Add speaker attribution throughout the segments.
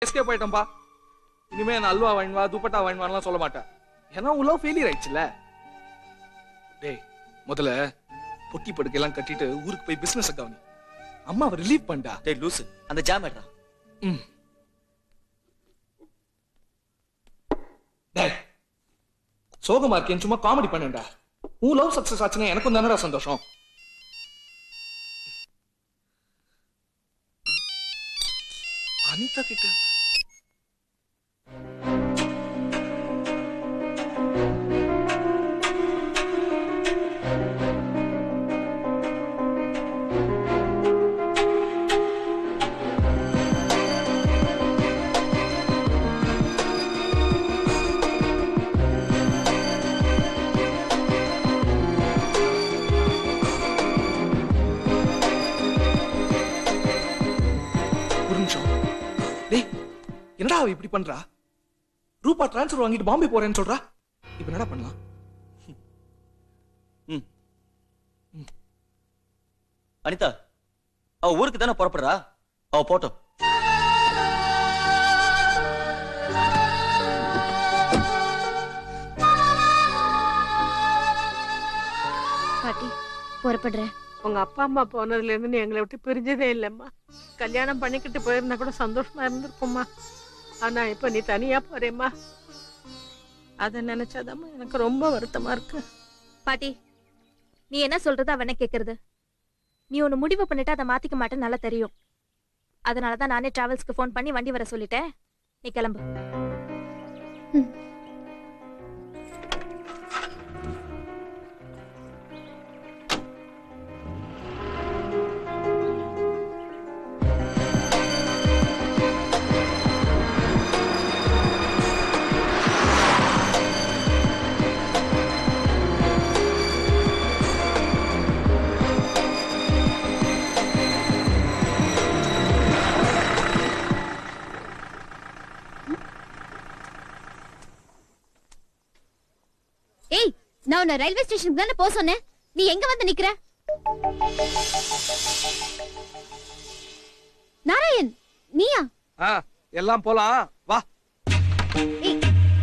Speaker 1: Escape ஆயிட்டேன்பா இனிமே நான் அல்வா வாங்கிவா துப்பட்டா வாங்கிவான்லாம் சொல்ல மாட்டேன் ஏன்னா உன் லவ் ஃபெயிலியர் ஆயிடுச்சுல டேய் முதல்ல பொட்டி படுக்கையெல்லாம் கட்டிட்டு ஊருக்கு போய் பிசினஸ் கவனி அம்மாவை ரிலீவ் பண்ணா
Speaker 2: டேய் லூசு அந்த ஜாம் எடுறா
Speaker 1: ம் டேய் சோகமா இருக்கேன் சும்மா காமெடி பண்ணேன்டா உன் லவ் சக்சஸ் ஆச்சுன்னா எனக்கும் தானடா சந்தோஷம் அனிதா கிட்ட ஒரு நிமிஷம் டேய் என்னடா அவ இப்படி பண்றா ரூபா டிரான்ஸ்ஃபர் வாங்கிட்டு பாம்பே போறேன்னு சொல்றா இப்ப என்னடா பண்ணலாம்
Speaker 2: அனிதா அவ ஊருக்கு தானே புறப்படுறா அவ போட்டோம்
Speaker 3: பாட்டி புறப்படுறேன்
Speaker 4: உங்க அப்பா அம்மா போனதுல இருந்து நீ எங்களை விட்டு பிரிஞ்சதே இல்லம்மா கல்யாணம் பண்ணிக்கிட்டு போயிருந்தா கூட சந்தோஷமா இருந்திருக்கும்மா ஆனா இப்ப நீ தனியா போறேம்மா அத நினைச்சாதாம்மா எனக்கு ரொம்ப வருத்தமா இருக்கு
Speaker 3: பாட்டி நீ என்ன சொல்றது அவ என்ன கேக்குறது நீ ஒன்னு முடிவு பண்ணிட்டு அதை மாத்திக்க மாட்டேன்னு நல்லா தெரியும் அதனாலதான் நானே டிராவல்ஸ்க்கு ஃபோன் பண்ணி வண்டி வர சொல்லிட்டேன் நீ கிளம்பு
Speaker 5: ஏய் நான் உன்னை ரயில்வே ஸ்டேஷனுக்கு தானே போக சொன்னேன் நீ எங்க வந்து நிக்கிற நாராயண் நீயா
Speaker 1: ஆ எல்லாம் போலாம் வா
Speaker 5: ஏய்.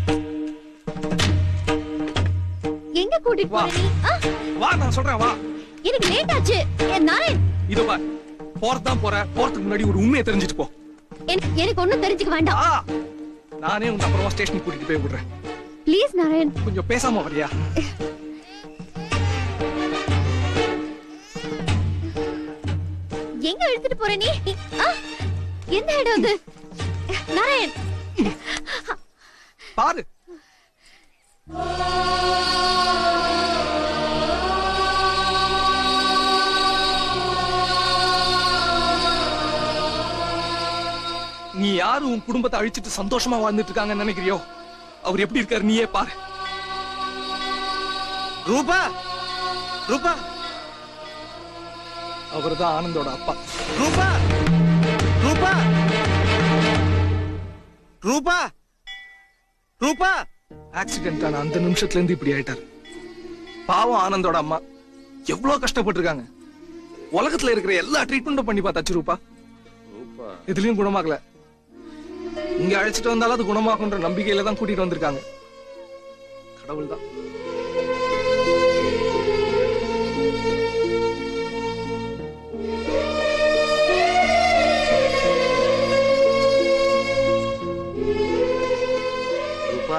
Speaker 5: எங்க கூட்டிட்டு
Speaker 1: வா.
Speaker 5: போற நீ ஆ,
Speaker 1: வா நான் சொல்றேன் வா
Speaker 5: எனக்கு லேட் ஆச்சு ஏ, நாராயண்
Speaker 1: இதோ வா போறது தான் போற போறதுக்கு முன்னாடி ஒரு உண்மையை தெரிஞ்சுட்டு போ
Speaker 5: எனக்கு- எனக்கு ஒண்ணும் தெரிஞ்சுக்க வேண்டாம்
Speaker 1: ஆ நானே உன்னை அப்புறமா ஸ்டேஷனுக்கு கூட்டிட்டு போய் விடுறேன்
Speaker 5: ப்ளீஸ் நாராயண்
Speaker 1: கொஞ்சம் பேசாம வரியா
Speaker 5: எங்க எடுத்துட்டு போற நீ ஆ, எந்த இடம் அது நாராயண்
Speaker 1: பாரு நீ யாரு உன் குடும்பத்தை அழிச்சிட்டு சந்தோஷமா வாழ்ந்துட்டு இருக்காங்கன்னு நினைக்கிறியோ அவர் எப்படி இருக்காரு நீயே பாரு
Speaker 2: ரூபா ரூபா
Speaker 1: அவர்தான் ஆனந்தோட அப்பா
Speaker 2: ரூபா ரூபா ரூபா ரூபா
Speaker 1: ஆக்சிடென்ட் ஆன அந்த நிமிஷத்துல இருந்து இப்படி ஆயிட்டாரு பாவம் ஆனந்தோட அம்மா எவ்வளவு கஷ்டப்பட்டிருக்காங்க உலகத்துல இருக்கிற எல்லா ட்ரீட்மெண்ட்டும் பண்ணி பார்த்தாச்சு ரூபா இதுலயும் குணமாகல இங்க அழைச்சிட்டு வந்தாலும் அது குணமாகுன்ற நம்பிக்கையில தான் கூட்டிட்டு வந்திருக்காங்க கடவுள் தான்
Speaker 2: ரூபா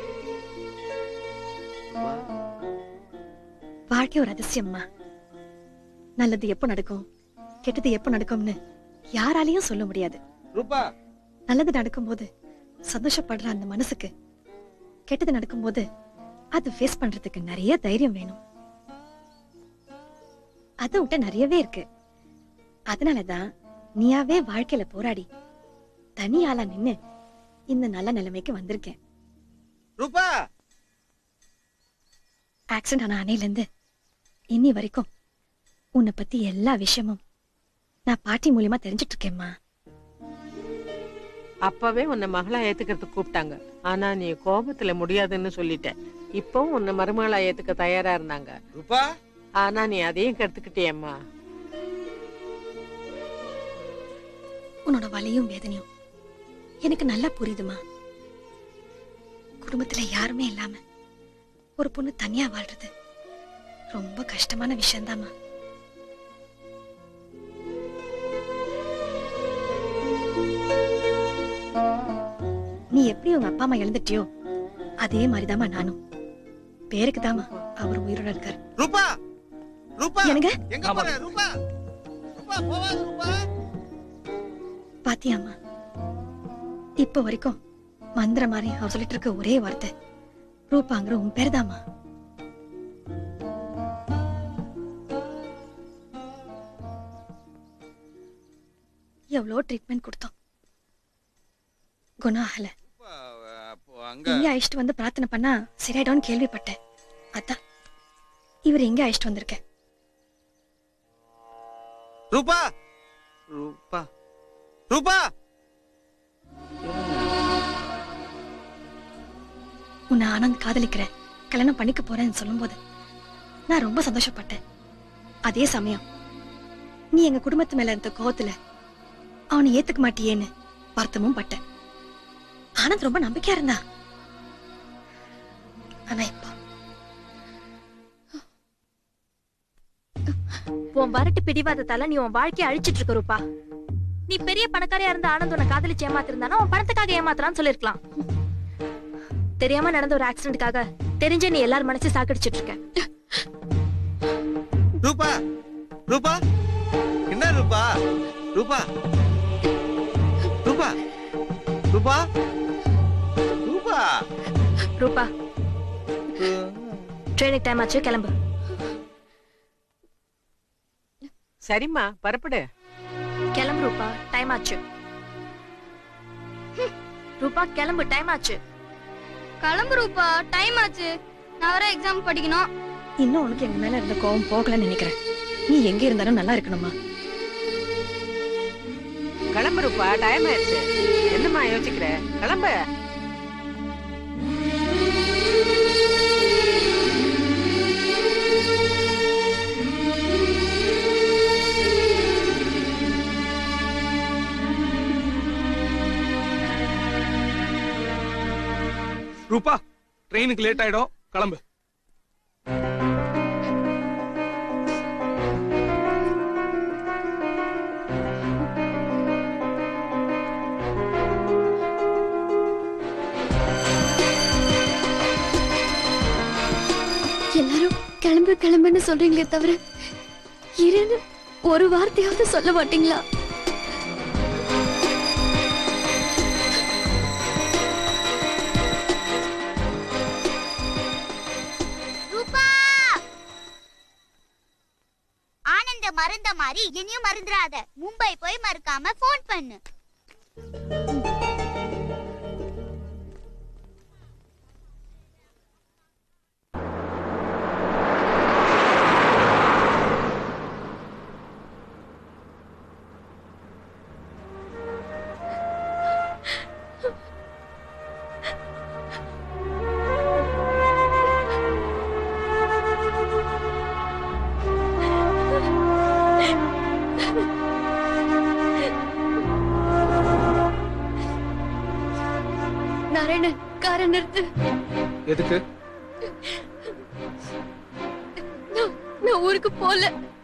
Speaker 6: வாழ்க்கை ஒரு அதிசயம்மா நல்லது எப்ப நடக்கும் கெட்டது எப்ப நடக்கும்னு யாராலையும் சொல்ல முடியாது
Speaker 2: ரூபா
Speaker 6: நல்லது நடக்கும்போது சந்தோஷப்படுற அந்த மனசுக்கு கெட்டது நடக்கும்போது அது ஃபேஸ் பண்றதுக்கு நிறைய தைரியம் வேணும் அதை விட்ட நிறையவே இருக்கு அதனாலதான் நீயாவே வாழ்க்கையில போராடி தனி ஆளா நின்னு இந்த நல்ல நிலைமைக்கு வந்திருக்கேன்
Speaker 2: ரூபா
Speaker 6: ஆக்சிடென்ட் ஆன அணையில இருந்து இன்னி வரைக்கும் உன்னை பத்தி எல்லா விஷயமும் நான் பாட்டி மூலியமா தெரிஞ்சிட்டு இருக்கேம்மா
Speaker 4: அப்பவே உன்னை மகளா ஏத்துக்கிறதுக்கு கூப்பிட்டாங்க ஆனா நீ கோபத்துல முடியாதுன்னு சொல்லிட்ட இப்பவும் உன்னை மருமகளா ஏத்துக்க தயாரா இருந்தாங்க
Speaker 2: ரூபா
Speaker 4: ஆனா நீ அதையும் கெடுத்துக்கிட்டியம்மா
Speaker 6: உன்னோட வலியும் வேதனையும் எனக்கு நல்லா புரியுதுமா குடும்பத்துல யாருமே இல்லாம ஒரு பொண்ணு தனியா வாழ்றது ரொம்ப கஷ்டமான விஷயம்தாம்மா நீ எப்படி உங்க அப்பா அம்மா இழந்துட்டியோ அதே மாதிரிதாம்மா நானும் பேருக்கு தாமா அவர் உயிரோட இருக்காரு
Speaker 7: ரூபா ரூபா
Speaker 6: எனக்கு
Speaker 7: எங்க
Speaker 1: ஆமா.
Speaker 7: போற ரூபா ரூபா போவாத ரூபா
Speaker 6: பாத்தியாம்மா இப்ப வரைக்கும் மந்திர மாதிரி அவர் சொல்லிட்டு இருக்க ஒரே வார்த்தை ரூபாங்கிற உன் பேருதாம்மா எவ்வளோ ட்ரீட்மெண்ட் கொடுத்தோம் குணம் ஆகல
Speaker 7: ரூபா, அப்போ அங்க
Speaker 6: இங்க அழைச்சிட்டு வந்து பிரார்த்தனை பண்ணா சரியாயிடும்னு கேள்விப்பட்டேன் அதான் இவர் எங்க அழைச்சிட்டு வந்திருக்க
Speaker 7: ரூபா ரூபா ரூபா
Speaker 6: உன்னை ஆனந்த் காதலிக்கிறேன் கல்யாணம் பண்ணிக்க போறேன்னு சொல்லும்போது நான் ரொம்ப சந்தோஷப்பட்டேன் அதே சமயம் நீ எங்க குடும்பத்து மேல இருந்த கோவத்துல அவனை ஏத்துக்க மாட்டியேன்னு வருத்தமும் பட்டேன் ஆனந்த் ரொம்ப நம்பிக்கையா இருந்தா ஆனா இப்போ
Speaker 3: உன் வரட்டு பிடிவாதத்தால நீ உன் வாழ்க்கைய அழிச்சிட்டு இருக்க ரூபா நீ பெரிய பணக்காரியா இருந்த ஆனந்த் உன்னை காதலிச்சு ஏமாத்திருந்தானா உன் பணத்துக்காக ஏமாத்துறான்னு சொல்லிருக்கலாம் தெரியாம நடந்த ஒரு ஆக்சிடென்ட்காக தெரிஞ்ச நீ எல்லார் மனசு சாக்கடிச்சிட்டு இருக்க
Speaker 7: ரூபா ரூபா என்ன ரூபா ரூபா ரூபா ரூபா ரூபா
Speaker 3: ரூபா ட்ரெயினுக்கு டைம் ஆச்சு கிளம்பு
Speaker 4: சரிம்மா பரப்படு
Speaker 3: கிளம்பு ரூபா டைம் ஆச்சு ரூபா கிளம்பு டைம் ஆச்சு
Speaker 5: கிளம்பு ரூபா டைம் ஆச்சு நான் வர எக்ஸாம் படிக்கணும்
Speaker 6: இன்னும் உனக்கு எங்க மேல இருந்த கோவம் போகலன்னு நினைக்கிறேன் நீ எங்க இருந்தாலும் நல்லா இருக்கணுமா
Speaker 4: கிளம்புறப்பா டைம் ஆயிடுச்சு என்னம்மா யோசிக்கிற கிளம்பு
Speaker 1: ரூபா ட்ரெயினுக்கு லேட் ஆயிடும் கிளம்பு
Speaker 5: எல்லாரும் கிளம்பு கிளம்புன்னு சொல்றீங்களே தவிர இருன்னு ஒரு வார்த்தையாவது சொல்ல மாட்டீங்களா
Speaker 8: ரூபா ஆனந்த மறந்த மாதிரி இனியும் மறந்துடாத மும்பை போய் மறக்காம ஃபோன் பண்ணு
Speaker 5: நாராயணன் காரை நிறுத்து
Speaker 1: எதுக்கு
Speaker 5: நான் நான் ஊருக்கு போல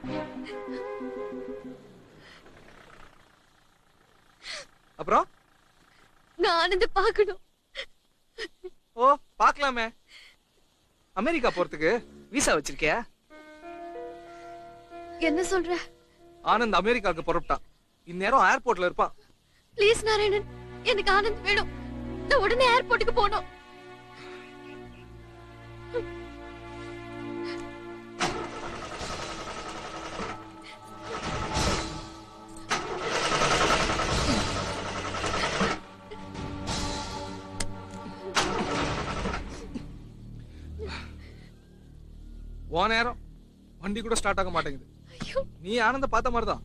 Speaker 1: அப்புறம்
Speaker 5: நான் ஆனந்த பார்க்கணும்
Speaker 1: ஓ பார்க்கலாமே அமெரிக்கா போறதுக்கு விசா வச்சிருக்கியா
Speaker 5: என்ன சொல்ற
Speaker 1: ஆனந்த் அமெரிக்காவுக்கு புறப்பட்டான் இந்நேரம் ஏர்போர்ட்ல இருப்பான்
Speaker 5: ப்ளீஸ் நாராயணன் எனக்கு ஆனந்த் வேணும் நான் உடனே ஏர்போர்ட்டுக்கு போகணும்
Speaker 1: ஓ நேரம் வண்டி கூட ஸ்டார்ட் ஆக மாட்டேங்குது
Speaker 5: ஐயோ
Speaker 1: நீ ஆனந்த பார்த்த மாதிரிதான்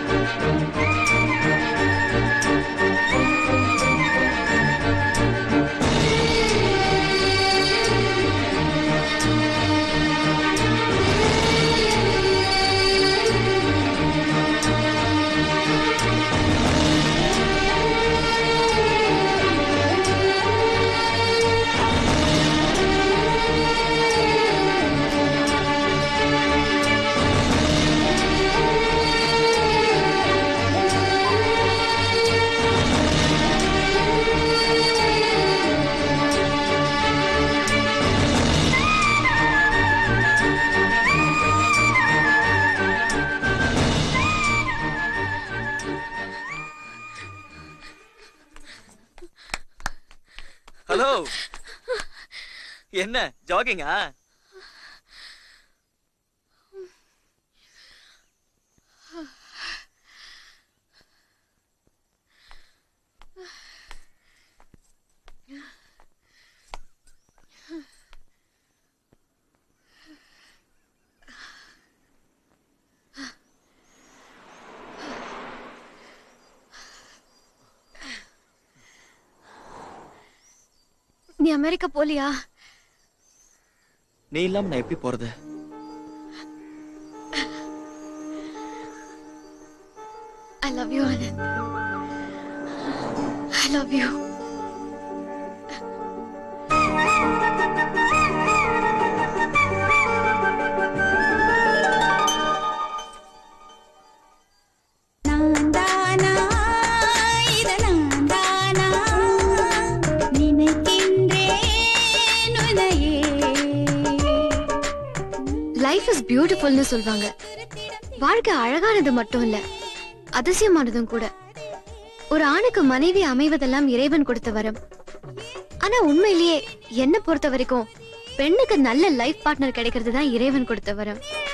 Speaker 2: ஹலோ என்ன ஜாகிங்கா
Speaker 5: நீ அமெரிக்கா போலியா
Speaker 2: நீ இல்லாம நான் எப்படி போறது
Speaker 5: I love you Anand I love you
Speaker 8: நான் தானா இது நான் தானா நினைக்கின்றேன் உன்னையே
Speaker 5: லைஃப் இஸ் பியூட்டிஃபுல்னு சொல்வாங்க வாழ்க்கை அழகானது மட்டும் இல்ல அதிசயமானதும் கூட ஒரு ஆணுக்கு மனைவி அமைவதெல்லாம் இறைவன் கொடுத்த வரம் ஆனா உண்மையிலேயே என்ன பொறுத்த வரைக்கும் பெண்ணுக்கு நல்ல லைஃப் பார்ட்னர் கிடைக்கிறது தான் இறைவன் கொடுத்த வரம்